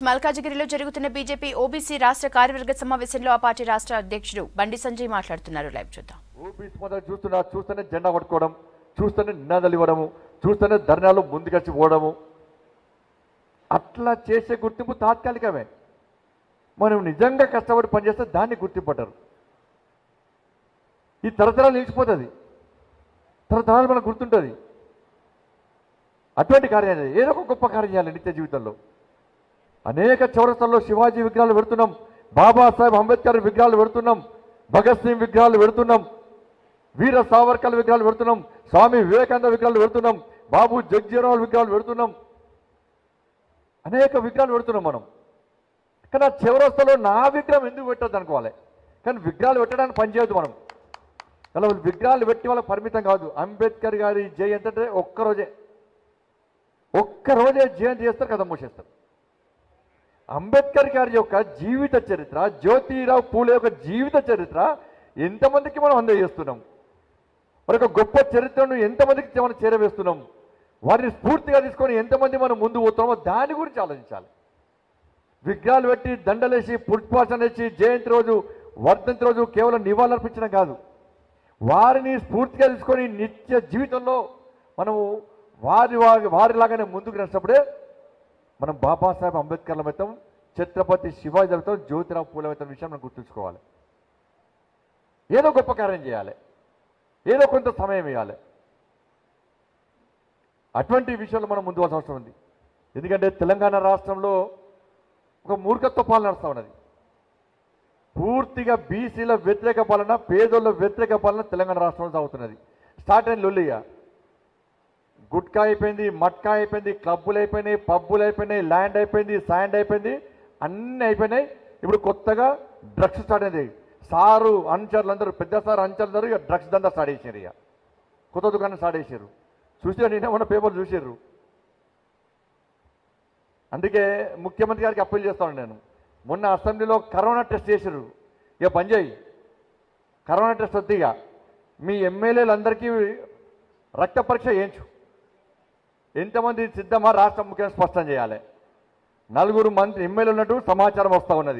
మల్కాజిగిరిలో జరుగుతున్న BJP OBC రాష్ట్ర కార్యవర్గ సమావేశంలో ఆ పార్టీ రాష్ట్ర అధ్యక్షుడు బండి సంజయ్ మాట్లాడుతున్నారు లైవ్ చూద్దాం ఓపీస్ మొదలు చూస్తున్నా చూస్తేనే జెండా పట్టుకోవడం చూస్తేనే నినాదాలు ఇవ్వడము చూస్తేనే ధర్నాలు ముందుకొచ్చి పోవడము అట్లా చేసే గుర్తింపు తాత్కాలికమే మనం నిజంగా కష్టపడి పనిచేస్తే దాన్ని గుర్తింపడ్డారు ఈ తరతరాలు నిలిచిపోతుంది తరతరాలు మనకు గుర్తుంటుంది అటువంటి కార్యాలు ఏదో ఒక గొప్ప కార్యం చేయాలి నిత్య జీవితంలో అనేక చౌరస్తాల్లో శివాజీ విగ్రహాలు పెడుతున్నాం బాబాసాహెబ్ అంబేద్కర్ విగ్రహాలు పెడుతున్నాం భగత్ సింగ్ విగ్రహాలు పెడుతున్నాం వీర సావర్కర్ విగ్రహాలు పెడుతున్నాం స్వామి వివేకానంద విగ్రహాలు పెడుతున్నాం బాబు జగ్జీరావు విగ్రహాలు పెడుతున్నాం అనేక విగ్రహాలు పెడుతున్నాం మనం కానీ ఆ చివరస్తలో నా విగ్రహం ఎందుకు పెట్టద్దు అనుకోవాలి కానీ విగ్రహాలు పెట్టడానికి పనిచేయదు మనం అలా విగ్రహాలు పెట్టి వాళ్ళకి పరిమితం కాదు అంబేద్కర్ గారి జయంతి అంటే ఒక్కరోజే ఒక్కరోజే జయంతి చేస్తారు కదా మూసేస్తారు అంబేద్కర్ గారి యొక్క జీవిత చరిత్ర జ్యోతిరావు పూలే యొక్క జీవిత చరిత్ర ఎంతమందికి మనం అందజేస్తున్నాం మరి ఒక గొప్ప చరిత్రను ఎంతమందికి మనం చేరవేస్తున్నాం వారిని స్ఫూర్తిగా తీసుకొని ఎంతమంది మనం ముందు పోతున్నామో దాని గురించి ఆలోచించాలి విగ్రహాలు పెట్టి దండలేసి పుష్పాసన వేసి జయంతి రోజు వర్ధంతి రోజు కేవలం నివాళులర్పించడం కాదు వారిని స్ఫూర్తిగా తీసుకొని నిత్య జీవితంలో మనము వారి వారి వారిలాగానే ముందుకు నడిచినప్పుడే మనం బాబాసాహెబ్ అంబేద్కర్ల మితం ఛత్రపతి శివాజీ మితం జ్యోతిరావు పూల మితం విషయం మనం గుర్తుంచుకోవాలి ఏదో గొప్ప కార్యం చేయాలి ఏదో కొంత సమయం ఇవ్వాలి అటువంటి విషయంలో మనం ముందు అవసరం ఉంది ఎందుకంటే తెలంగాణ రాష్ట్రంలో ఒక మూర్ఖత్వ పాలన నడుస్తూ ఉన్నది పూర్తిగా బీసీల వ్యతిరేక పాలన పేదోళ్ళ వ్యతిరేక పాలన తెలంగాణ రాష్ట్రంలో సాగుతున్నది స్టార్ట్ అయిన లొల్లిగా గుట్కా అయిపోయింది మట్కా అయిపోయింది క్లబ్బులు అయిపోయినాయి పబ్బులు అయిపోయినాయి ల్యాండ్ అయిపోయింది శాండ్ అయిపోయింది అన్నీ అయిపోయినాయి ఇప్పుడు కొత్తగా డ్రగ్స్ స్టార్ట్ అయింది సారు అనుచరులు అందరూ పెద్ద సార్ అనుచరులు అందరూ ఇక డ్రగ్స్ దందా స్టార్ట్ చేశారు ఇక కొత్త దుకాణం స్టార్ట్ చేశారు చూసారు నిన్న మొన్న పేపర్లు చూసారు అందుకే ముఖ్యమంత్రి గారికి అప్పీల్ చేస్తాను నేను మొన్న అసెంబ్లీలో కరోనా టెస్ట్ చేశారు ఇక పని చేయి కరోనా టెస్ట్ వద్దు ఇక మీ ఎమ్మెల్యేలందరికీ రక్త పరీక్ష చేయించు ఎంతమంది సిద్ధమా రాష్ట్ర ముఖ్యమంత్రి స్పష్టం చేయాలి నలుగురు మంత్రి ఎమ్మెల్యేలు ఉన్నట్టు సమాచారం వస్తూ ఉన్నది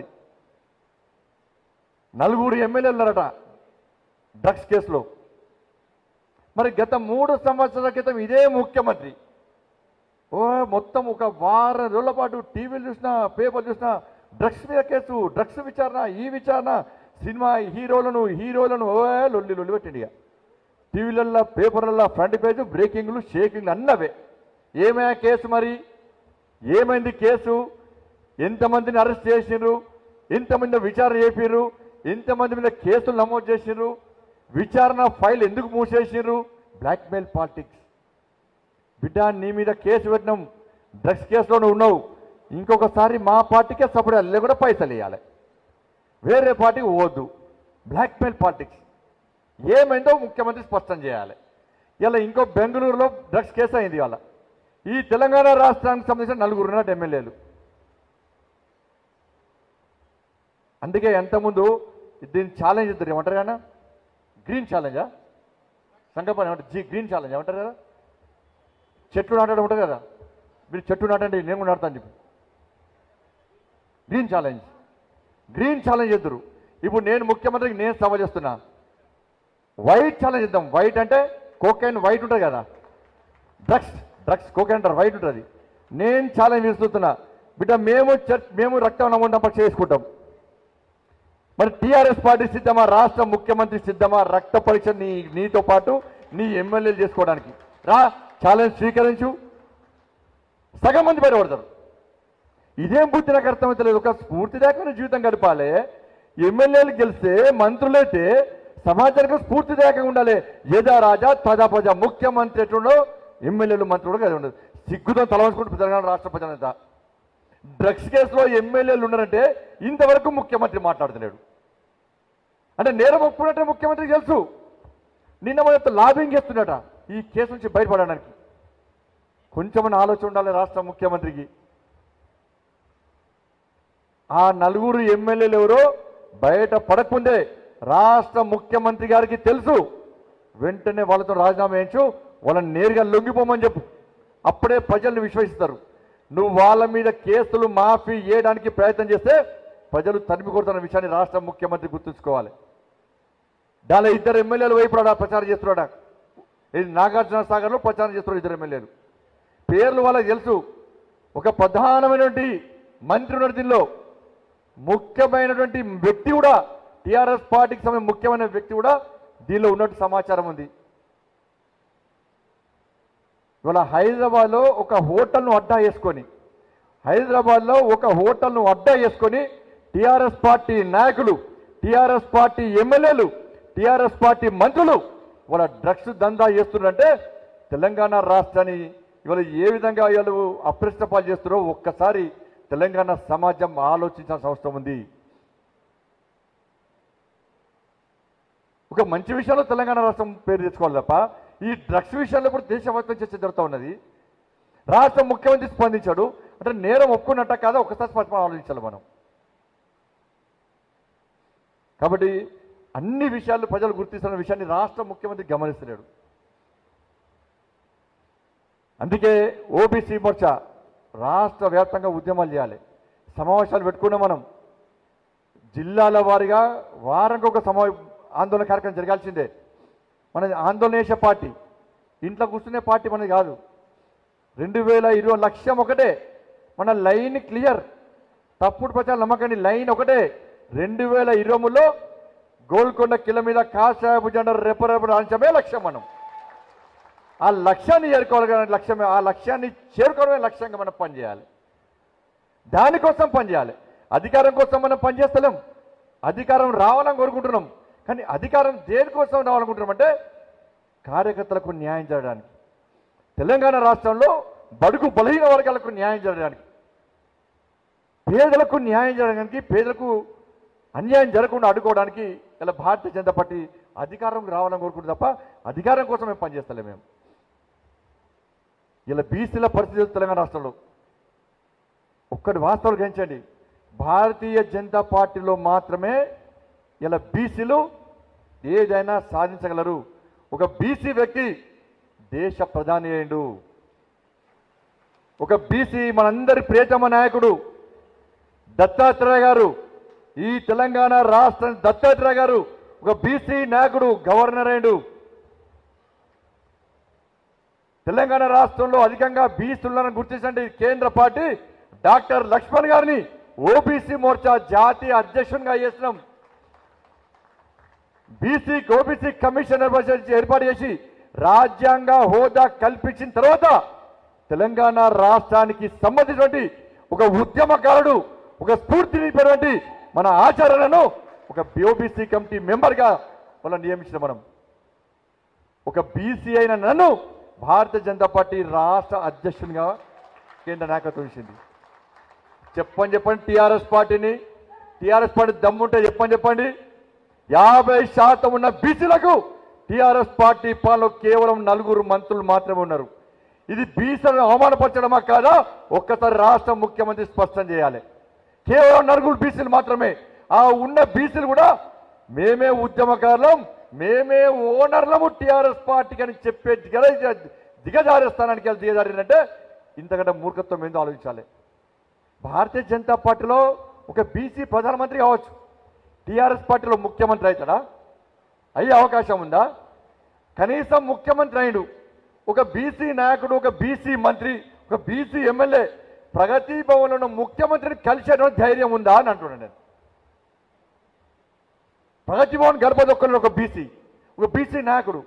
నలుగురు ఎమ్మెల్యేలు ఉన్నారట డ్రగ్స్ కేసులో మరి గత మూడు సంవత్సరాల క్రితం ఇదే ముఖ్యమంత్రి ఓ మొత్తం ఒక వారం రోజుల పాటు టీవీలు చూసినా పేపర్ చూసినా డ్రగ్స్ మీద కేసు డ్రగ్స్ విచారణ ఈ విచారణ సినిమా హీరోలను హీరోలను ఓ లొల్లి లొల్లి పెట్టిండి ఇక టీవీలల్లో పేపర్లల్లో ఫ్రంట్ పేజ్ బ్రేకింగ్లు షేకింగ్లు అన్నవే ఏమైనా కేసు మరి ఏమైంది కేసు ఎంతమందిని అరెస్ట్ చేసిండ్రు ఎంతమంది విచారణ చేసిర్రు ఎంతమంది మీద కేసులు నమోదు చేసిండ్రు విచారణ ఫైల్ ఎందుకు మూసేసిండ్రు బ్లాక్మెయిల్ పాలిటిక్స్ బిడ్డ నీ మీద కేసు పెట్టినాం డ్రగ్స్ కేసులోనే ఉన్నావు ఇంకొకసారి మా పార్టీకే సపోర్ట్ చేయాలి లేకుండా పైసలు ఇవ్వాలి వేరే పార్టీకి పోవద్దు బ్లాక్మెయిల్ పాలిటిక్స్ ఏమైందో ముఖ్యమంత్రి స్పష్టం చేయాలి ఇలా ఇంకో బెంగళూరులో డ్రగ్స్ కేసు అయింది ఇవాళ ఈ తెలంగాణ రాష్ట్రానికి సంబంధించిన నలుగురు ఉన్నట్టు ఎమ్మెల్యేలు అందుకే ఎంతముందు దీన్ని ఛాలెంజ్ ఇద్దరు ఏమంటారు కదా గ్రీన్ ఛాలెంజా సంకల్పం ఏమంటారు జీ గ్రీన్ ఛాలెంజ్ ఏమంటారు కదా చెట్లు నాటడం ఉంటుంది కదా మీరు చెట్టు నాటండి నేను కూడా నాటుతాను చెప్పి గ్రీన్ ఛాలెంజ్ గ్రీన్ ఛాలెంజ్ ఇద్దరు ఇప్పుడు నేను ముఖ్యమంత్రికి నేను సభ చేస్తున్నా వైట్ ఛాలెంజ్ ఇద్దాం వైట్ అంటే కోకైన్ వైట్ ఉంటుంది కదా డ్రగ్స్ డ్రగ్స్ కోకైన్ అంటారు వైట్ ఉంటుంది నేను ఛాలెంజ్ ఇస్తున్నా బిడ్డ మేము చర్చ్ మేము రక్తం నమూనా పక్ష చేసుకుంటాం మరి టీఆర్ఎస్ పార్టీ సిద్ధమా రాష్ట్ర ముఖ్యమంత్రి సిద్ధమా రక్త పరీక్ష నీ నీతో పాటు నీ ఎమ్మెల్యేలు చేసుకోవడానికి రా ఛాలెంజ్ స్వీకరించు సగం మంది బయటపడతారు ఇదేం బుద్ధి నాకు అర్థమవుతలేదు ఒక స్ఫూర్తిదాయకమైన జీవితం గడపాలి ఎమ్మెల్యేలు గెలిస్తే మంత్రులైతే సమాజానికి స్ఫూర్తిదాయకంగా ఉండాలి యథా రాజా తదా ప్రజా ముఖ్యమంత్రి ఎట్లుండో ఎమ్మెల్యేలు మంత్రులు కదా ఉండదు సిగ్గుతో తలవంచుకుంటూ తెలంగాణ రాష్ట్ర ప్రజలంతా డ్రగ్స్ కేసులో ఎమ్మెల్యేలు ఉన్నారంటే ఇంతవరకు ముఖ్యమంత్రి మాట్లాడుతున్నాడు అంటే నేరం ఒప్పుకున్నట్టే ముఖ్యమంత్రికి తెలుసు నిన్న మన లాబింగ్ చేస్తున్నట ఈ కేసు నుంచి బయటపడడానికి కొంచెమన్నా ఆలోచన ఉండాలి రాష్ట్ర ముఖ్యమంత్రికి ఆ నలుగురు ఎమ్మెల్యేలు ఎవరో బయట పడకముందే రాష్ట్ర ముఖ్యమంత్రి గారికి తెలుసు వెంటనే వాళ్ళతో రాజీనామా వేయించు వాళ్ళని నేరుగా లొంగిపోమని చెప్పు అప్పుడే ప్రజల్ని విశ్వసిస్తారు నువ్వు వాళ్ళ మీద కేసులు మాఫీ చేయడానికి ప్రయత్నం చేస్తే ప్రజలు తరిమి కొడుతున్న విషయాన్ని రాష్ట్ర ముఖ్యమంత్రి గుర్తుంచుకోవాలి దానిలో ఇద్దరు ఎమ్మెల్యేలు వైపు ప్రచారం చేస్తున్నాడా ఇది నాగార్జున సాగర్లో ప్రచారం చేస్తున్నారు ఇద్దరు ఎమ్మెల్యేలు పేర్లు వాళ్ళకి తెలుసు ఒక ప్రధానమైనటువంటి మంత్రి ఉన్నాడు దీనిలో ముఖ్యమైనటువంటి వ్యక్తి కూడా టిఆర్ఎస్ పార్టీకి సంబంధించిన ముఖ్యమైన వ్యక్తి కూడా దీనిలో ఉన్నట్టు సమాచారం ఉంది ఇవాళ హైదరాబాద్లో ఒక హోటల్ను అడ్డా వేసుకొని హైదరాబాద్లో ఒక హోటల్ను అడ్డా వేసుకొని టిఆర్ఎస్ పార్టీ నాయకులు టిఆర్ఎస్ పార్టీ ఎమ్మెల్యేలు టిఆర్ఎస్ పార్టీ మంత్రులు ఇవాళ డ్రగ్స్ దందా చేస్తున్నారంటే తెలంగాణ రాష్ట్రాన్ని ఇవాళ ఏ విధంగా వీళ్ళు అప్రష్టపాలు చేస్తున్నారో ఒక్కసారి తెలంగాణ సమాజం ఆలోచించాల్సిన అవసరం ఉంది ఒక మంచి విషయంలో తెలంగాణ రాష్ట్రం పేరు తెచ్చుకోవాలి తప్ప ఈ డ్రగ్స్ విషయంలో కూడా దేశవ్యాప్తం చర్చ జరుగుతూ ఉన్నది రాష్ట్ర ముఖ్యమంత్రి స్పందించాడు అంటే నేరం ఒప్పుకున్నట్ట కాదా ఒకసారి స్పష్టంగా ఆలోచించాలి మనం కాబట్టి అన్ని విషయాలు ప్రజలు గుర్తిస్తున్న విషయాన్ని రాష్ట్ర ముఖ్యమంత్రి గమనిస్తున్నాడు అందుకే ఓబీసీ మోర్చా రాష్ట్ర వ్యాప్తంగా ఉద్యమాలు చేయాలి సమావేశాలు పెట్టుకున్నాం మనం జిల్లాల వారీగా వారంకి ఒక సమా ఆందోళన కార్యక్రమం జరగాల్సిందే మన ఆందోళన చేసే పార్టీ ఇంట్లో కూర్చునే పార్టీ మనది కాదు రెండు వేల ఇరవై లక్ష్యం ఒకటే మన లైన్ క్లియర్ తప్పుడు ప్రచారం నమ్మకండి లైన్ ఒకటే రెండు వేల ఇరవై మూడులో గోల్కొండ కిల మీద కాషాయపు జెండా రెపరెపడు అంచమే లక్ష్యం మనం ఆ లక్ష్యాన్ని చేరుకోవాలి లక్ష్యమే ఆ లక్ష్యాన్ని చేరుకోవడమే లక్ష్యంగా మనం పనిచేయాలి దానికోసం పనిచేయాలి అధికారం కోసం మనం పనిచేస్తలేం అధికారం రావాలని కోరుకుంటున్నాం కానీ అధికారం దేనికోసం రావాలనుకుంటున్నాం అంటే కార్యకర్తలకు న్యాయం చేయడానికి తెలంగాణ రాష్ట్రంలో బడుగు బలహీన వర్గాలకు న్యాయం జరగడానికి పేదలకు న్యాయం జరగడానికి పేదలకు అన్యాయం జరగకుండా అడ్డుకోవడానికి ఇలా భారతీయ జనతా పార్టీ అధికారం రావాలని కోరుకుంటుంది తప్ప అధికారం కోసం మేము పనిచేస్తలేం మేము ఇలా బీసీల పరిస్థితి తెలంగాణ రాష్ట్రంలో ఒక్కటి వాస్తవాలు గ్రహించండి భారతీయ జనతా పార్టీలో మాత్రమే ఇలా బీసీలు ఏదైనా సాధించగలరు ఒక బీసీ వ్యక్తి దేశ ప్రధాని అయిండు ఒక బీసీ మనందరి ప్రియతమ నాయకుడు దత్తాత్రేయ గారు ఈ తెలంగాణ రాష్ట్ర దత్తాత్రేయ గారు ఒక బీసీ నాయకుడు గవర్నర్ అయిండు తెలంగాణ రాష్ట్రంలో అధికంగా బీసీలను గుర్తించండి కేంద్ర పార్టీ డాక్టర్ లక్ష్మణ్ గారిని ఓబీసీ మోర్చా జాతీయ అధ్యక్షునిగా చేసినాం బీసీ ఓబీసీ కమిషన్ ఏర్పాటు- ఏర్పాటు చేసి రాజ్యాంగ హోదా కల్పించిన తర్వాత తెలంగాణ రాష్ట్రానికి సంబంధించినటువంటి ఒక ఉద్యమకారుడు ఒక స్ఫూర్తినిచ్చినటువంటి మన ఆచారాలను ఒక ఓబీసీ కమిటీ మెంబర్గా వాళ్ళని నియమించిన మనం ఒక బీసీ అయిన నన్ను భారతీయ జనతా పార్టీ రాష్ట్ర అధ్యక్షునిగా కేంద్ర నాయకత్వం ఇచ్చింది చెప్పని చెప్పండి టీఆర్ఎస్ పార్టీని టీఆర్ఎస్ పార్టీ దమ్ముంటే చెప్పని చెప్పండి యాభై శాతం ఉన్న బీసీలకు టీఆర్ఎస్ పార్టీ పాలన కేవలం నలుగురు మంత్రులు మాత్రమే ఉన్నారు ఇది బీసీలను అవమానపరచడమా కాదా ఒక్కసారి రాష్ట్ర ముఖ్యమంత్రి స్పష్టం చేయాలి కేవలం నలుగురు బీసీలు మాత్రమే ఆ ఉన్న బీసీలు కూడా మేమే ఉద్యమకారులం మేమే ఓనర్లము టీఆర్ఎస్ పార్టీకి అని చెప్పే దిగ దిగజారే స్థానానికి వెళ్ళి దిగజారిందంటే ఇంతకంటే మూర్ఖత్వం ఏందో ఆలోచించాలి భారతీయ జనతా పార్టీలో ఒక బీసీ ప్రధానమంత్రి కావచ్చు టీఆర్ఎస్ పార్టీలో ముఖ్యమంత్రి అవుతాడా అయ్యే అవకాశం ఉందా కనీసం ముఖ్యమంత్రి అయిండు ఒక బీసీ నాయకుడు ఒక బీసీ మంత్రి ఒక బీసీ ఎమ్మెల్యే ప్రగతి భవన్లో ఉన్న ముఖ్యమంత్రిని కలిసేటువంటి ధైర్యం ఉందా అని అంటున్నాను నేను ప్రగతి భవన్ గర్భదొక్కలో ఒక బీసీ ఒక బీసీ నాయకుడు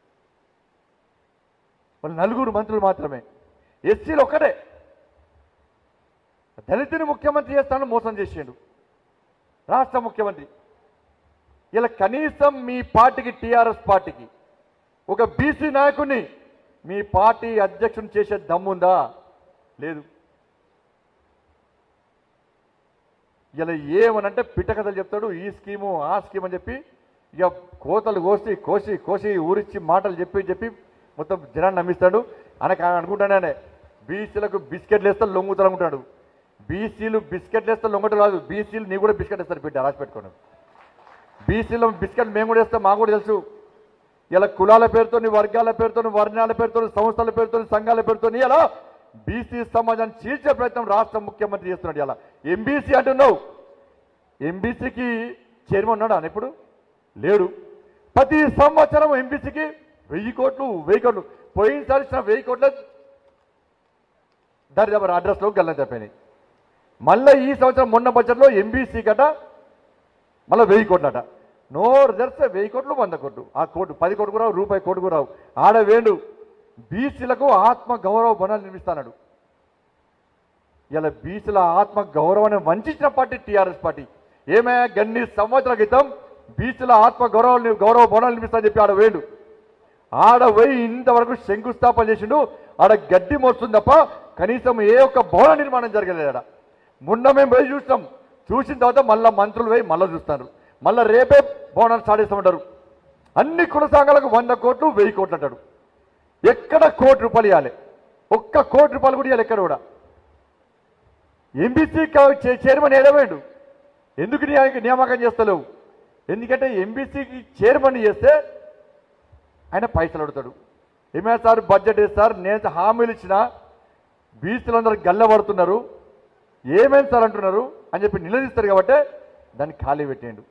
వాళ్ళు నలుగురు మంత్రులు మాత్రమే ఎస్సీలు ఒక్కటే దళితుని ముఖ్యమంత్రి చేస్తానని మోసం చేసిండు రాష్ట్ర ముఖ్యమంత్రి ఇలా కనీసం మీ పార్టీకి టీఆర్ఎస్ పార్టీకి ఒక బీసీ నాయకుడిని మీ పార్టీ అధ్యక్షుని చేసే దమ్ముందా లేదు ఇలా ఏమనంటే పిట్టకథలు చెప్తాడు ఈ స్కీము ఆ స్కీమ్ అని చెప్పి ఇక కోతలు కోసి కోసి కోసి ఊరిచ్చి మాటలు చెప్పి చెప్పి మొత్తం జనాన్ని నమ్మిస్తాడు అనక అనుకుంటానే బీసీలకు బిస్కెట్లు వేస్తే లొంగుతాడు అనుకుంటాడు బీసీలు బిస్కెట్లు వేస్తే లొంగటం రాదు బీసీలు నీ కూడా బిస్కెట్ వేస్తారు బిడ్డ రాసి పెట్టుకోండి బీసీలో బిస్కెట్ మేము కూడా వేస్తాం మాకు కూడా తెలుసు ఇలా కులాల పేరుతో వర్గాల పేరుతో వర్ణాల పేరుతో సంస్థల పేరుతో సంఘాల పేరుతో ఇలా బీసీ సమాజాన్ని చీల్చే ప్రయత్నం రాష్ట్ర ముఖ్యమంత్రి చేస్తున్నాడు ఇలా ఎంబీసీ అంటున్నావు ఎంబీసీకి చైర్మన్ ఉన్నాడా ఆయన ఇప్పుడు లేడు ప్రతి సంవత్సరం ఎంబీసీకి వెయ్యి కోట్లు వెయ్యి కోట్లు పోయినసారి ఇచ్చిన వెయ్యి కోట్ల దరిదాపు అడ్రస్లో గల్లం చెప్పినాయి మళ్ళీ ఈ సంవత్సరం మొన్న బడ్జెట్లో ఎంబీసీ గట మళ్ళీ వెయ్యి కోట్లట నోరు తెరిస్తే వెయ్యి కోట్లు వంద కోట్లు ఆ కోట్లు పది కోట్లు కూడా రావు రూపాయి కోట్లు కూడా రావు ఆడ వేండు బీసీలకు ఆత్మ గౌరవ బనాలు నిర్మిస్తాడు ఇలా బీసీల ఆత్మ గౌరవాన్ని వంచిన పార్టీ టీఆర్ఎస్ పార్టీ ఏమయ్యా గన్ని సంవత్సరాల క్రితం బీసీల ఆత్మ గౌరవ గౌరవ బోనాలు నిర్మిస్తా చెప్పి ఆడ వేడు ఆడ పోయి ఇంతవరకు శంకుస్థాపన చేసిండు ఆడ గడ్డి మోస్తుంది తప్ప కనీసం ఏ ఒక్క భవన నిర్మాణం జరగలేదు ఆడ మొన్న మేము పోయి చూస్తాం చూసిన తర్వాత మళ్ళా మంత్రులు పోయి మళ్ళీ చూస్తారు మళ్ళీ రేపే భవనాలు స్టార్ట్ చేస్తామంటారు అన్ని కుల సంఘాలకు వంద కోట్లు వెయ్యి కోట్లు అంటాడు ఎక్కడ కోటి రూపాయలు ఇవ్వాలి ఒక్క కోటి రూపాయలు కూడా ఇవ్వాలి ఎక్కడ కూడా ఎంబీసీ చైర్మన్ ఏడవేండు ఎందుకు నియా- నియామకం చేస్తలేవు ఎందుకంటే ఎంబీసీకి చైర్మన్ చేస్తే ఆయన పైసలు అడుగుతాడు ఏమైనా సార్ బడ్జెట్ సార్ నేను హామీలు ఇచ్చిన బీసీలందరూ గల్లబడుతున్నారు ఏమేమి సార్ అంటున్నారు అని చెప్పి నిలదీస్తారు కాబట్టి దాన్ని ఖాళీ పెట్టేయండు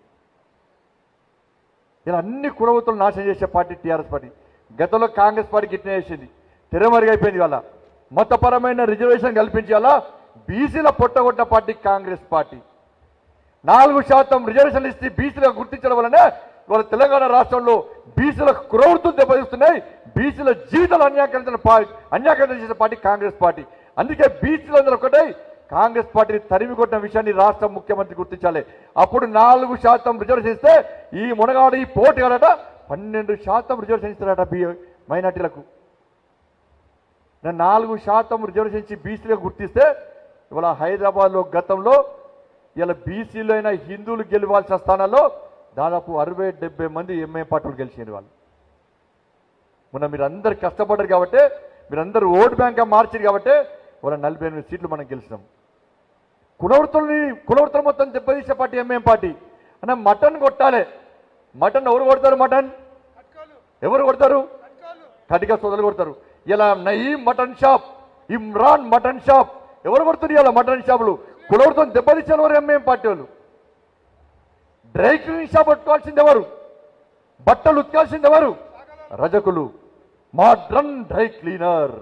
ఇలా అన్ని కులవతులు నాశనం చేసే పార్టీ టీఆర్ఎస్ పార్టీ గతంలో కాంగ్రెస్ పార్టీకి ఇట్నే చేసింది తెరమరుగైపోయింది వాళ్ళ మతపరమైన రిజర్వేషన్ కల్పించి వాళ్ళ బీసీల పొట్టగొట్టిన పార్టీ కాంగ్రెస్ పార్టీ నాలుగు శాతం రిజర్వేషన్ ఇస్తే బీసీలకు గుర్తించడం వల్లనే వాళ్ళ తెలంగాణ రాష్ట్రంలో బీసీలకు కురవృత్తులు దెబ్బతీస్తున్నాయి బీసీల జీవితాలు అన్యాకరించిన పార్టీ అన్యాకరణ చేసిన పార్టీ కాంగ్రెస్ పార్టీ అందుకే బీసీలందరూ ఒకటే కాంగ్రెస్ పార్టీని తరిమి కొట్టిన విషయాన్ని రాష్ట్ర ముఖ్యమంత్రి గుర్తించాలి అప్పుడు నాలుగు శాతం రిజర్వేషన్ ఇస్తే ఈ మునగాడు ఈ పోటీగాడట పన్నెండు శాతం రిజర్వేషన్ ఇస్తారట బీ మైనార్టీలకు నేను నాలుగు శాతం రిజర్వేషన్ ఇచ్చి బీసీలకు గుర్తిస్తే ఇవాళ హైదరాబాద్లో గతంలో ఇలా బీసీలో అయిన హిందువులు గెలవాల్సిన స్థానాల్లో దాదాపు అరవై డెబ్బై మంది ఎంఏ పార్టీలు గెలిచారు వాళ్ళు మొన్న మీరు అందరు కష్టపడ్డారు కాబట్టి మీరందరూ ఓట్ బ్యాంక్గా మార్చారు కాబట్టి వాళ్ళ నలభై ఎనిమిది సీట్లు మనం గెలిచినాం కులవృత్తుల్ని కులవృత్తులు మొత్తం దెబ్బతీసే పార్టీ ఎంఏం పార్టీ అన్న మటన్ కొట్టాలి మటన్ ఎవరు కొడతారు మటన్ ఎవరు కొడతారు కటిక సోదరులు కొడతారు ఇలా Naeem mutton shop Imran mutton shop ఎవరు కొడుతున్నారు ఇలా మటన్ షాపులు కులవృత్తం దెబ్బతీసిన వారు ఎంఏం పార్టీ వాళ్ళు డ్రై క్లీనింగ్ షాప్ పట్టుకోవాల్సింది ఎవరు బట్టలు ఉతకాల్సింది ఎవరు రజకులు మోడ్రన్ డ్రై క్లీనర్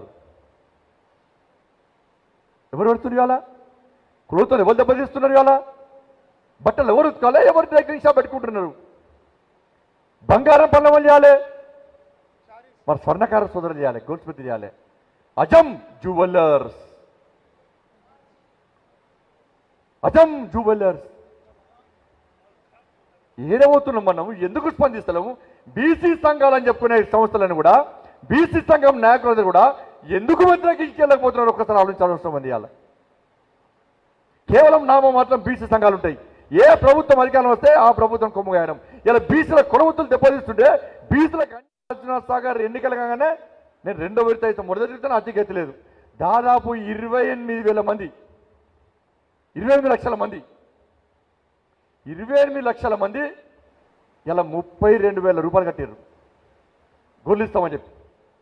ఎవరు పెడుతున్నారు ఇవాళ కులతో ఎవరు దెబ్బతీస్తున్నారు ఇవాళ బట్టలు ఎవరు ఉతకాలి ఎవరు డ్రై క్లీనింగ్ షాప్ పెట్టుకుంటున్నారు బంగారం పనులు ఎవరు చేయాలి మరి స్వర్ణకార సోదరులు చేయాలి గోల్డ్ స్మిత్ చేయాలి అజం జువెల్లర్స్ అజం జువెల్లర్స్ ఏడవుతున్నాం మనం ఎందుకు స్పందిస్తలేము బీసీ సంఘాలని చెప్పుకునే సంస్థలను కూడా బీసీ సంఘం నాయకులందరూ కూడా ఎందుకు వ్యతిరేకించలేకపోతున్నారు ఒక్కసారి ఆలోచించాల్సిన అవసరం ఉంది ఇవాళ కేవలం నామం మాత్రం బీసీ సంఘాలు ఉంటాయి ఏ ప్రభుత్వం అధికారం వస్తే ఆ ప్రభుత్వం కొమ్ముగాయడం ఇలా బీసీల కొలవతులు దెబ్బతీస్తుంటే బీసీలకు అర్జున సాగర్ ఎన్నికలు కాగానే నేను రెండో విడత అయితే మొదటి విడత అతిగతి లేదు దాదాపు ఇరవై ఎనిమిది వేల మంది ఇరవై ఎనిమిది లక్షల మంది ఇరవై ఎనిమిది లక్షల మంది ఇలా ముప్పై రెండు వేల రూపాయలు కట్టారు గొర్రెలు ఇస్తామని చెప్పి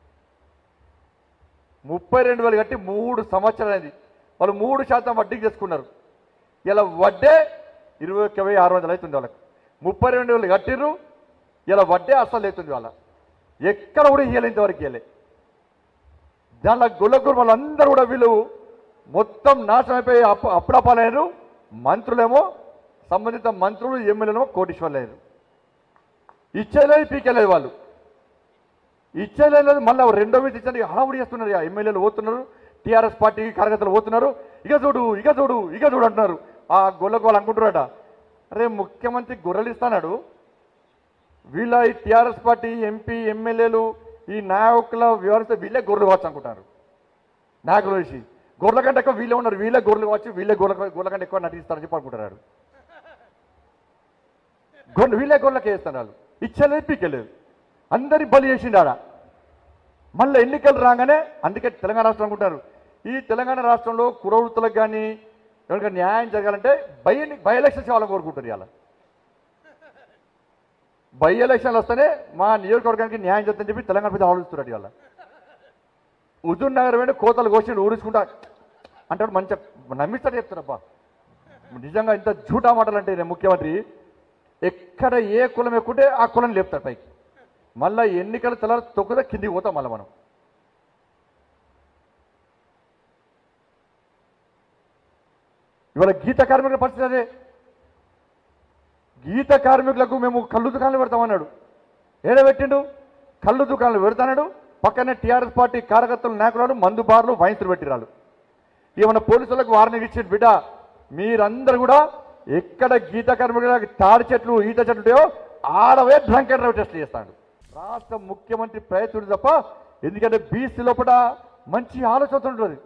ముప్పై రెండు వేలు కట్టి మూడు సంవత్సరాలు అయింది వాళ్ళు మూడు శాతం వడ్డీకి చేసుకున్నారు ఇలా వడ్డే ఇరవై ఒక్క వెయ్యి ఆరు వందలు అవుతుంది వాళ్ళకి ముప్పై రెండు వేలు కట్టిర్రు ఇలా వడ్డే అస్సలు అవుతుంది వాళ్ళ ఎక్కడ కూడా ఇయ్యలే ఇంతవరకు ఇయ్యలే దానిలో గుల్లగురు వాళ్ళందరూ కూడా వీళ్ళు మొత్తం నాశనం అయిపోయి అప్పు అప్పుడపాలయ్యారు మంత్రులేమో సంబంధిత మంత్రులు ఎమ్మెల్యేలేమో కోటీశ్వర్లు అయ్యారు ఇచ్చేలేదు పీకేలేదు వాళ్ళు ఇచ్చేలేదు మళ్ళీ రెండో వీధి ఇచ్చండి హడావుడి చేస్తున్నారు ఇక ఎమ్మెల్యేలు పోతున్నారు టీఆర్ఎస్ పార్టీ కార్యకర్తలు పోతున్నారు ఇక చూడు ఇక చూడు ఇక చూడు అంటున్నారు ఆ గొల్లకు వాళ్ళు అనుకుంటున్నారట అరే ముఖ్యమంత్రి గొర్రెలు ఇస్తాడు వీళ్ళ ఈ టీఆర్ఎస్ పార్టీ ఎంపీ ఎమ్మెల్యేలు ఈ నాయకుల వివరిస్తే వీళ్ళే గొర్రెలు కావచ్చు అనుకుంటారు నాయకులు వేసి గొర్రెల కంటే ఎక్కువ వీళ్ళే ఉన్నారు వీళ్ళే గొర్రెలు కావచ్చు వీళ్ళే గొర్రెల గొర్రెల కంటే ఎక్కువ నటిస్తారని చెప్పి అనుకుంటున్నారు గొర్రె వీళ్ళే గొర్రెలకి వేస్తున్నారు వాళ్ళు ఇచ్చలేదు పీకెలేదు అందరి బలి చేసిండు ఆడ మళ్ళీ ఎన్నికలు రాగానే అందుకే తెలంగాణ రాష్ట్రం అనుకుంటారు ఈ తెలంగాణ రాష్ట్రంలో కురవృత్తులకు కానీ ఎవరికైనా న్యాయం జరగాలంటే బై బై ఎలక్షన్స్ వాళ్ళని కోరుకుంటారు ఇవాళ బై ఎలక్షన్లు వస్తేనే మా నియోజకవర్గానికి న్యాయం చేద్దని చెప్పి తెలంగాణ మీద ఆలోచిస్తున్నారు ఇవాళ హుజూర్ నగర్ వెంట కోతలు కోసి ఊరించుకుంటా అంటాడు మంచిగా నమ్మిస్తాడు చెప్తారబ్బా నిజంగా ఇంత జూటా మాటలు అంటే నేను ముఖ్యమంత్రి ఎక్కడ ఏ కులం ఎక్కుంటే ఆ కులం లేపుతాడు పైకి మళ్ళీ ఎన్నికల తల తొక్కుదా కిందికి పోతాం మళ్ళీ మనం ఇవాళ గీత కార్మికుల పరిస్థితి అదే గీత కార్మికులకు మేము కళ్ళు దుకాణాలు పెడతామన్నాడు ఏడబెట్టిండు కళ్ళు దుకాణాలు పెడతాడు పక్కనే టీఆర్ఎస్ పార్టీ కార్యకర్తలు నాయకురాలు మందు బార్లు వైన్సులు పెట్టిరాలు ఏమన్నా పోలీసులకు వార్నింగ్ ఇచ్చిన బిడ్డ మీరందరూ కూడా ఎక్కడ గీత కార్మికులకు తాడి చెట్లు ఈత చెట్లు ఉంటాయో ఆడవే డ్రంక్ అండ్ డ్రైవ్ టెస్ట్ చేస్తాడు రాష్ట్ర ముఖ్యమంత్రి ప్రయత్నుడు తప్ప ఎందుకంటే బీసీ లోపల మంచి ఆలోచన ఉంటుంది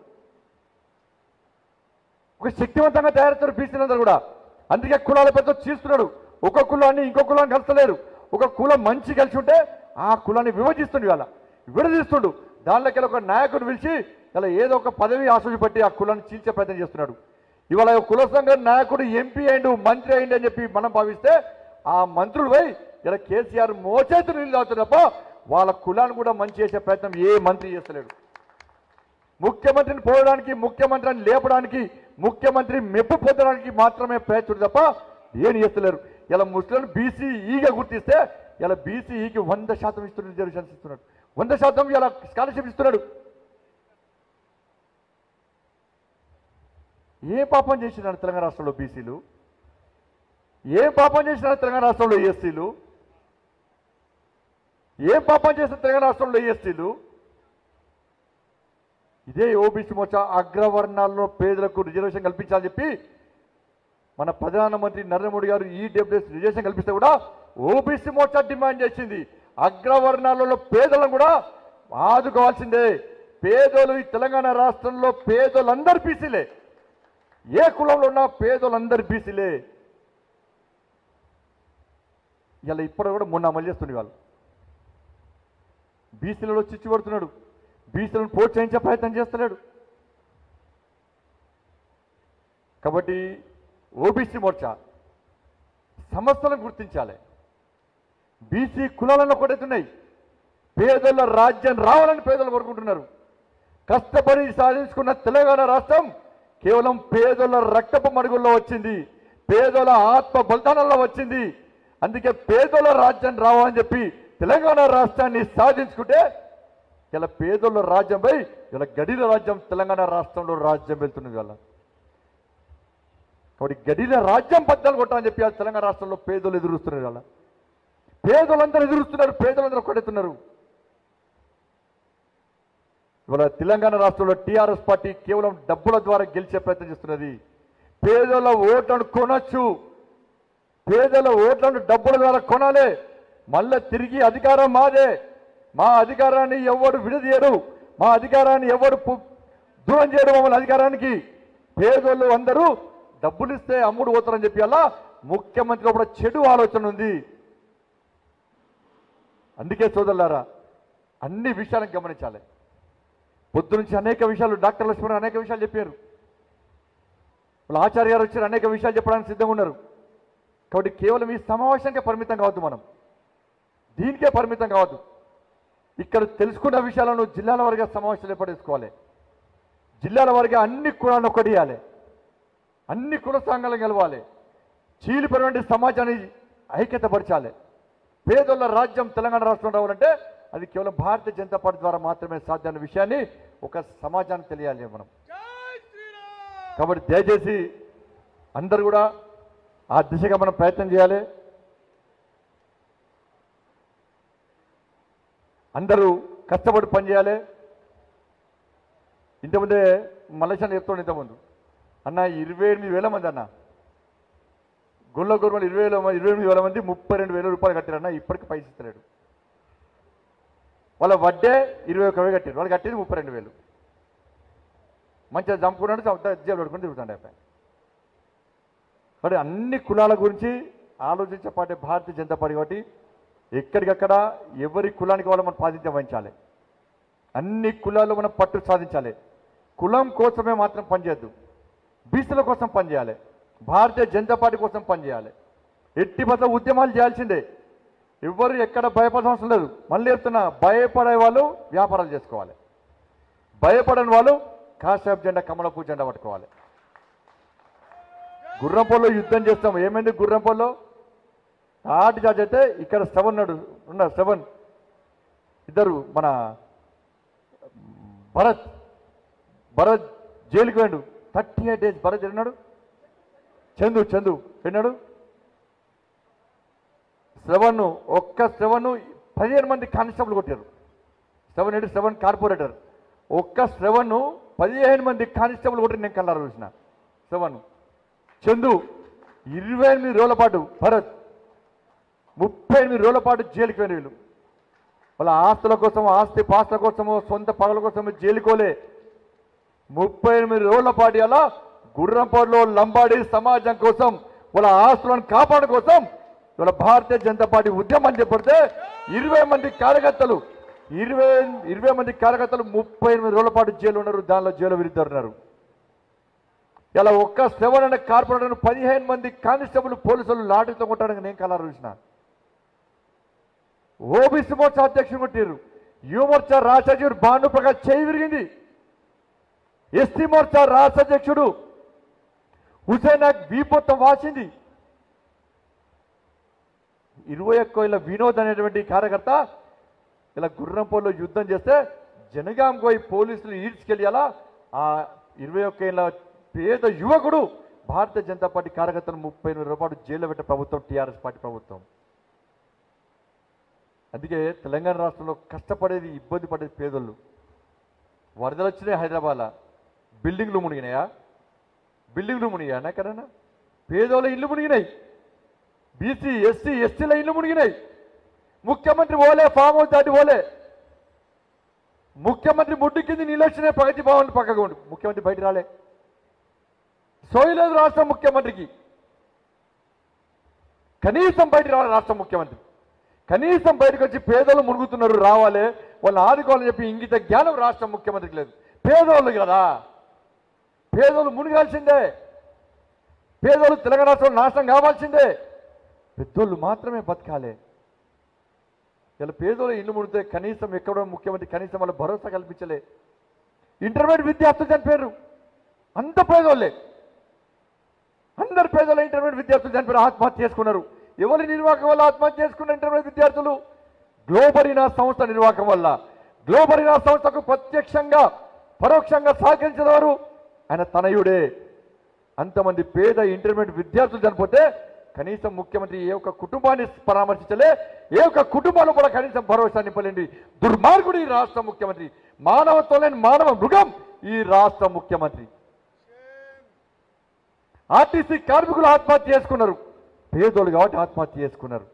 ఒక శక్తివంతంగా తయారవుతారు బీసీలందరూ కూడా అందుకే కులాల పెద్ద చీస్తున్నాడు ఒక కులాన్ని ఇంకో కులాన్ని కలసలేరు ఒక కులం మంచి కలిసి ఉంటే ఆ కులాన్ని విభజిస్తుండు ఇవాళ విడదీస్తుండు దానిలోకి ఒక నాయకుడు పిలిచి ఇలా ఏదో ఒక పదవి ఆశ పట్టి ఆ కులాన్ని చీల్చే ప్రయత్నం చేస్తున్నాడు ఇవాళ ఒక కుల సంఘ నాయకుడు ఎంపీ అయిండు మంత్రి అయిండు అని చెప్పి మనం భావిస్తే ఆ మంత్రులు పోయి ఇలా కేసీఆర్ మోచేతులు నీళ్ళు తాగుతారు తప్ప వాళ్ళ కులాన్ని కూడా మంచి చేసే ప్రయత్నం ఏ మంత్రి చేస్తలేడు ముఖ్యమంత్రిని పోవడానికి ముఖ్యమంత్రిని లేపడానికి ముఖ్యమంత్రి మెప్పు పొందడానికి మాత్రమే ప్రయత్నం తప్ప ఏం చేస్తలేరు ఇలా ముస్లిం బీసీ ఈగా గుర్తిస్తే ఇలా బీసీఈకి వంద శాతం ఇస్తున్న రిజర్వేషన్స్ ఇస్తున్నాడు వంద శాతం ఇలా స్కాలర్షిప్ ఇస్తున్నాడు ఏ పాపం చేసినారు తెలంగాణ రాష్ట్రంలో బీసీలు ఏ పాపం చేసినారు తెలంగాణ రాష్ట్రంలో ఎస్సీలు ఏ పాపం చేసిన తెలంగాణ రాష్ట్రంలో ఎస్టీలు ఇదే ఓబీసీ మోర్చా అగ్రవర్ణాల్లో పేదలకు రిజర్వేషన్ కల్పించాలని చెప్పి మన ప్రధానమంత్రి నరేంద్ర మోడీ గారు ఈడబ్ల్యూఎస్ రిజర్వేషన్ కల్పిస్తే కూడా ఓబీసీ మోర్చా డిమాండ్ చేసింది అగ్రవర్ణాలలో పేదలను కూడా ఆదుకోవాల్సిందే పేదోలు ఈ తెలంగాణ రాష్ట్రంలో పేదోళ్ళందరు బీసీలే ఏ కులంలో ఉన్న పేదోళ్ళందరు బీసీలే ఇలా ఇప్పుడు కూడా మొన్న అమలు చేస్తుంది వాళ్ళు బీసీలలో చిచ్చు పడుతున్నాడు బీసీలను ప్రోత్సహించే ప్రయత్నం చేస్తున్నాడు కాబట్టి ఓబీసీ మోర్చా సమస్యలను గుర్తించాలి బీసీ కులాలను కొడుతున్నాయి పేదల రాజ్యం రావాలని పేదలు కోరుకుంటున్నారు కష్టపడి సాధించుకున్న తెలంగాణ రాష్ట్రం కేవలం పేదల రక్తపు మడుగుల్లో వచ్చింది పేదల ఆత్మ బలిదానంలో వచ్చింది అందుకే పేదల రాజ్యం రావాలని చెప్పి తెలంగాణ రాష్ట్రాన్ని సాధించుకుంటే ఇలా పేదల రాజ్యంపై ఇలా గడిల రాజ్యం తెలంగాణ రాష్ట్రంలో రాజ్యం వెళ్తున్నది వాళ్ళ కాబట్టి గడిల రాజ్యం పద్దాలు కొట్టాలని చెప్పి ఆ తెలంగాణ రాష్ట్రంలో పేదలు ఎదురుస్తున్నారు వాళ్ళ పేదలందరూ ఎదురుస్తున్నారు పేదలందరూ కొడుతున్నారు ఇవాళ తెలంగాణ రాష్ట్రంలో టీఆర్ఎస్ పార్టీ కేవలం డబ్బుల ద్వారా గెలిచే ప్రయత్నం చేస్తున్నది పేదల ఓట్లను కొనొచ్చు పేదల ఓట్లను డబ్బుల ద్వారా కొనాలి మళ్ళా తిరిగి అధికారం మాదే మా అధికారాన్ని ఎవరు విడదీయరు మా అధికారాన్ని ఎవరు పు- దూరం చేయడం మమ్మల్ని అధికారానికి పేదోళ్ళు అందరూ డబ్బులు ఇస్తే అమ్ముడు పోతారని చెప్పి అలా ముఖ్యమంత్రి కూడా చెడు ఆలోచన ఉంది అందుకే సోదరులారా అన్ని విషయాలను గమనించాలి పొద్దు నుంచి అనేక విషయాలు డాక్టర్ లక్ష్మణ్ అనేక విషయాలు చెప్పారు వాళ్ళ ఆచార్య గారు వచ్చారు అనేక విషయాలు చెప్పడానికి సిద్ధంగా ఉన్నారు కాబట్టి కేవలం ఈ సమావేశానికే పరిమితం కావద్దు మనం దీనికే పరిమితం కావద్దు ఇక్కడ తెలుసుకున్న విషయాలను జిల్లాల వారిగా సమావేశాలు ఏర్పడేసుకోవాలి జిల్లాల వారిగా అన్ని కులాలను ఒకటియాలి అన్ని కుల సంఘాలను గెలవాలి చీలిపోయినటువంటి సమాజాన్ని ఐక్యతపరచాలి పేదోళ్ళ రాజ్యం తెలంగాణ రాష్ట్రం రావాలంటే అది కేవలం భారతీయ జనతా పార్టీ ద్వారా మాత్రమే సాధ్యమైన విషయాన్ని ఒక సమాజానికి తెలియాలి మనం కాబట్టి దయచేసి అందరూ కూడా ఆ దిశగా మనం ప్రయత్నం చేయాలి అందరూ కష్టపడి పనిచేయాలి ఇంతకుముందే మలేషియాలో చెప్తుండే ఇంతకుముందు అన్న ఇరవై ఎనిమిది వేల మంది అన్న గుళ్ళ గవర్నమెంట్ ఇరవై వేల మంది ఇరవై ఎనిమిది వేల మంది ముప్పై రెండు వేల రూపాయలు కట్టారన్న ఇప్పటికి పైసలు ఇస్తలేడు వాళ్ళ వడ్డే ఇరవై ఒక వేలు కట్టారు వాళ్ళు కట్టేది ముప్పై రెండు వేలు మంచిగా చంపుకున్నాడు జైలు పడుకుని తిరుగుతాడు అయిపోయి మరి అన్ని కులాల గురించి ఆలోచించే పార్టీ భారతీయ జనతా పార్టీ కాబట్టి ఎక్కడికక్కడ ఎవరి కులానికి వాళ్ళు మనం ప్రాతినిధ్యం వహించాలి అన్ని కులాల్లో మనం పట్టు సాధించాలి కులం కోసమే మాత్రం పనిచేయద్దు బీసీల కోసం పనిచేయాలి భారతీయ జనతా పార్టీ కోసం పనిచేయాలి ఎట్టి పట్ల ఉద్యమాలు చేయాల్సిందే ఎవరు ఎక్కడ భయపడాల్సిన అవసరం లేదు మళ్ళీ చెప్తున్నా భయపడే వాళ్ళు వ్యాపారాలు చేసుకోవాలి భయపడని వాళ్ళు కాశ్యప్ జెండా కమలపూ జెండా పట్టుకోవాలి గుర్రంపోల్లో యుద్ధం చేస్తాం ఏమైంది గుర్రంపోల్లో ఆటి జాజ్ అయితే ఇక్కడ సెవెన్ నడు ఉన్నారు సెవెన్ ఇద్దరు మన భరత్ భరత్ జైలుకి వెళ్ళాడు థర్టీ ఎయిట్ డేస్ భరత్ ఎన్నాడు చందు చందు ఎన్నాడు శ్రవణ్ ఒక్క శ్రవణ్ పదిహేను మంది కానిస్టేబుల్ కొట్టారు సెవెన్ ఎయిట్ సెవెన్ కార్పొరేటర్ ఒక్క శ్రవణ్ పదిహేను మంది కానిస్టేబుల్ కొట్టి నేను కల్లారు చూసిన శ్రవణ్ చందు ఇరవై ఎనిమిది రోజుల పాటు భరత్ ముప్పై ఎనిమిది రోజుల పాటు జైలుకి వెళ్ళి వీళ్ళు వాళ్ళ ఆస్తుల కోసం ఆస్తి పాస్తుల కోసమో సొంత పగల కోసమో జైలుకోలే ముప్పై ఎనిమిది రోజుల పాటు అలా గుర్రంపోడులో లంబాడి సమాజం కోసం వాళ్ళ ఆస్తులను కాపాడు కోసం ఇవాళ భారతీయ జనతా పార్టీ ఉద్యమం చేపడితే ఇరవై మంది కార్యకర్తలు ఇరవై ఇరవై మంది కార్యకర్తలు ముప్పై ఎనిమిది రోజుల పాటు జైలు ఉన్నారు దానిలో జైలు విరుద్దరున్నారు ఇలా ఒక్క సెవెన్ అనే కార్పొరేటర్ పదిహేను మంది కానిస్టేబుల్ పోలీసులు లాఠీతో కొట్టడానికి నేను కలర్ చూసిన ఓబీసీ మోర్చా అధ్యక్షుడు కొట్టారు యువ మోర్చా రాష్ట్ర అధ్యక్షుడు భానుప్రకాష్ చేయి విరిగింది ఎస్టీ మోర్చా రాష్ట్ర అధ్యక్షుడు హుసేన్ వీపొత్తం వాసింది ఇరవై ఒక్క ఇలా వినోద్ అనేటువంటి కార్యకర్త ఇలా గుర్రంపోలో యుద్ధం చేస్తే జనగాం పోయి పోలీసులు ఈడ్చుకెళ్ళి అలా ఆ ఇరవై ఒక్క ఏళ్ళ పేద యువకుడు భారతీయ జనతా పార్టీ కార్యకర్తలు ముప్పై ఎనిమిది రూపాయలు జైల్లో పెట్టే ప్రభుత్వం టీఆర్ఎస్ పార్టీ ప్రభుత్వం అందుకే తెలంగాణ రాష్ట్రంలో కష్టపడేది ఇబ్బంది పడేది పేదోళ్ళు వరదలు వచ్చినాయి హైదరాబాద్లో బిల్డింగ్లు మునిగినాయా బిల్డింగ్లు మునిగా ఎక్కడన్నా పేదోళ్ళ ఇల్లు మునిగినాయి బీసీ ఎస్సీ ఎస్టీల ఇల్లు మునిగినాయి ముఖ్యమంత్రి ఓలే ఫామ్ హౌస్ దాటి ఓలే ముఖ్యమంత్రి ముడ్డు కింద నీళ్ళు వచ్చినాయి ప్రగతి భవన్ పక్కకు ఉండు ముఖ్యమంత్రి బయట రాలే సోయలేదు రాష్ట్ర ముఖ్యమంత్రికి కనీసం బయట రావాలి రాష్ట్ర ముఖ్యమంత్రి కనీసం బయటకు వచ్చి పేదలు మునుగుతున్నారు రావాలి వాళ్ళని ఆదుకోవాలని చెప్పి ఇంగిత జ్ఞానం రాష్ట్ర ముఖ్యమంత్రికి లేదు పేదోళ్ళు కదా పేదోళ్ళు మునిగాల్సిందే పేదోళ్ళు తెలంగాణ రాష్ట్రంలో నాశనం కావాల్సిందే పెద్దోళ్ళు మాత్రమే బతకాలి ఇలా పేదోళ్ళు ఇల్లు ముడితే కనీసం ఎక్కడో ముఖ్యమంత్రి కనీసం వాళ్ళ భరోసా కల్పించలే ఇంటర్మీడియట్ విద్యార్థులు చనిపోయారు అంత పేదోళ్ళే అందరు పేదల ఇంటర్మీడియట్ విద్యార్థులు చనిపోయారు ఆత్మహత్య చేసుకున్నారు ఎవరి నిర్వాహకం వల్ల ఆత్మహత్య చేసుకున్న ఇంటర్మీడియట్ విద్యార్థులు గ్లోబరీనా సంస్థ నిర్వాహకం వల్ల గ్లోబరీనా సంస్థకు ప్రత్యక్షంగా పరోక్షంగా సహకరించినవారు ఆయన తనయుడే అంతమంది పేద ఇంటర్మీడియట్ విద్యార్థులు చనిపోతే కనీసం ముఖ్యమంత్రి ఏ ఒక్క కుటుంబాన్ని పరామర్శించలే ఏ ఒక్క కుటుంబాలు కూడా కనీసం భరోసా నింపలేండి దుర్మార్గుడు ఈ రాష్ట్ర ముఖ్యమంత్రి మానవత్వం లేని మానవ మృగం ఈ రాష్ట్ర ముఖ్యమంత్రి ఆర్టీసీ కార్మికులు ఆత్మహత్య చేసుకున్నారు పేదోళ్ళు కాబట్టి ఆత్మహత్య చేసుకున్నారు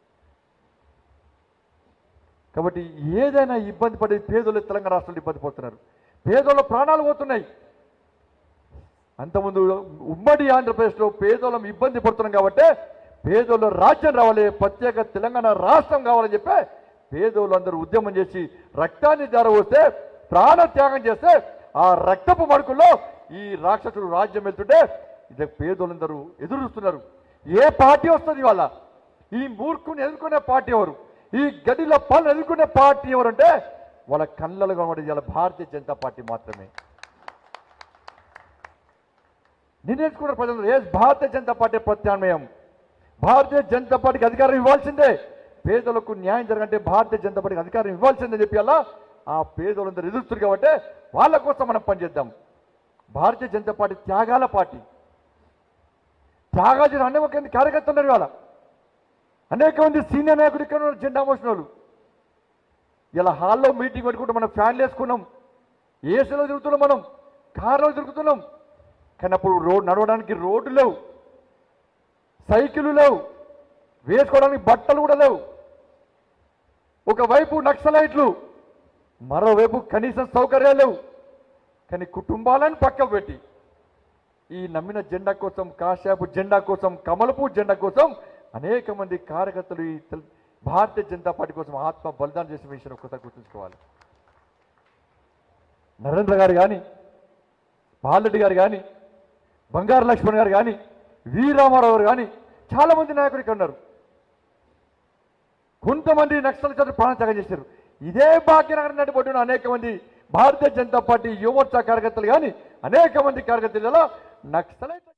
కాబట్టి ఏదైనా ఇబ్బంది పడేది పేదోళ్ళు తెలంగాణ రాష్ట్రంలో ఇబ్బంది పడుతున్నారు పేదోళ్ళ ప్రాణాలు పోతున్నాయి అంతకుముందు ఉమ్మడి ఆంధ్రప్రదేశ్లో పేదోళ్ళం ఇబ్బంది పడుతున్నాం కాబట్టి పేదోళ్ళ రాజ్యం రావాలి ప్రత్యేక తెలంగాణ రాష్ట్రం కావాలని చెప్పి పేదోళ్ళు అందరూ ఉద్యమం చేసి రక్తాన్ని జారవస్తే ప్రాణ త్యాగం చేస్తే ఆ రక్తపు మడుకుల్లో ఈ రాక్షసుడు రాజ్యం వెళ్తుంటే ఇది పేదోళ్ళందరూ ఎదురు చూస్తున్నారు ఏ పార్టీ వస్తుంది ఇవాళ ఈ మూర్ఖుని ఎదుర్కొనే పార్టీ ఎవరు ఈ గడిలో పనులు ఎదుర్కొనే పార్టీ ఎవరంటే వాళ్ళ కళ్ళలో కనబడేది ఇవాళ భారతీయ జనతా పార్టీ మాత్రమే నిర్ణయించుకున్న ప్రజలు ఏ భారతీయ జనతా పార్టీ ప్రత్యామ్నాయం భారతీయ జనతా పార్టీకి అధికారం ఇవ్వాల్సిందే పేదలకు న్యాయం జరగంటే భారతీయ జనతా పార్టీకి అధికారం ఇవ్వాల్సిందే చెప్పి అలా ఆ పేదలందరూ ఎదురుస్తారు కాబట్టి వాళ్ళ కోసం మనం పనిచేద్దాం భారతీయ జనతా పార్టీ త్యాగాల పార్టీ త్యాగాజీ అనేక మంది కార్యకర్తలు ఉన్నారు ఇవాళ అనేక మంది సీనియర్ నాయకులు ఇక్కడ ఉన్నారు జెండా మోసిన వాళ్ళు ఇలా హాల్లో మీటింగ్ పెట్టుకుంటే మనం ఫ్యాన్లు వేసుకున్నాం ఏసీలో తిరుగుతున్నాం మనం కార్లో తిరుగుతున్నాం కానీ అప్పుడు రోడ్ నడవడానికి రోడ్డు లేవు సైకిళ్ళు లేవు వేసుకోవడానికి బట్టలు కూడా లేవు ఒకవైపు నక్సలైట్లు మరోవైపు కనీసం సౌకర్యాలు లేవు కానీ కుటుంబాలను పక్కకు పెట్టి ఈ నమ్మిన జెండా కోసం కాశాపు జెండా కోసం కమలపు జెండా కోసం అనేక మంది కార్యకర్తలు ఈ తెల్- భారతీయ జనతా పార్టీ కోసం ఆత్మ బలిదానం చేసిన విషయం ఒక్కసారి గుర్తుంచుకోవాలి నరేంద్ర గారు కానీ బాలరెడ్డి గారు కానీ బంగారు లక్ష్మణ్ గారు కానీ వి రామారావు గారు కానీ చాలా మంది నాయకులు ఇక్కడ ఉన్నారు కొంతమంది నక్సల్ చదువు ప్రాణత్యాగం చేశారు ఇదే భాగ్యనగరం నడిపొట్టున అనేక మంది భారతీయ జనతా పార్టీ యువమోర్చా కార్యకర్తలు కానీ అనేక మంది కార్యకర్తలు ఇలా నక్సలైట్